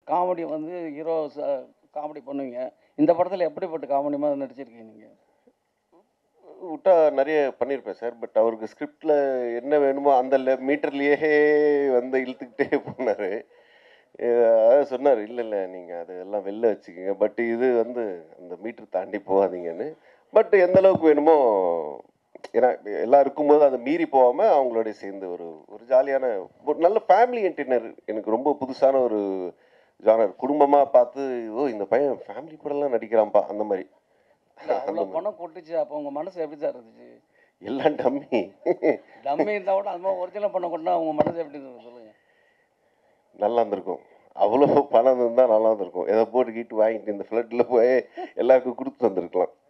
Comedy வந்து hero comedy பண்ணுவீங்க இந்த படத்தில் எப்படிப்பட்ட காமெடி மாதிரி நடிச்சிருக்கீங்க நீங்கள் விட்டா நிறைய பண்ணியிருப்பேன் சார் பட் அவருக்கு ஸ்கிரிப்டில் என்ன வேணுமோ அந்த மீட்டர்லேயே வந்து இழுத்துக்கிட்டே போனார் அதாவது சொன்னார் இல்லை இல்லை நீங்கள் அதெல்லாம் வெளில வச்சுக்கோங்க பட் இது வந்து அந்த மீட்டர் தாண்டி போகாதீங்கன்னு பட் எந்த அளவுக்கு வேணுமோ ஏன்னா எல்லாம் இருக்கும்போது அதை மீறி போகாமல் அவங்களோட சேர்ந்து ஒரு ஒரு ஜாலியான ஒரு நல்ல ஃபேமிலி என்டர்டைனர் எனக்கு ரொம்ப புதுசான ஒரு ஜானர் குடும்பமாக பார்த்து ஓ இந்த பையன் ஃபேமிலி கூடலாம் நடிக்கிறான்ப்பா அந்த மாதிரி இல்லை அந்த அவ்வளோ மாதிரி. பணம் கொட்டுச்சு அப்போ உங்கள் மனசு எப்படி சார் இருந்துச்சு எல்லாம் டம்மி டம்மி இருந்தால் கூட அது மாதிரி ஒரிஜினல் பணம் கொண்டா உங்கள் மனசு எப்படி இருந்தது சொல்லுங்கள் நல்லா இருந்திருக்கும் அவ்வளோ பணம் இருந்தால் நல்லா இருந்திருக்கும் ஏதோ போட்டு கீட்டு வாங்கிட்டு இந்த ஃப்ளட்டில் போய் எல்லாருக்கும் கொடுத்து வந்திருக்கலாம்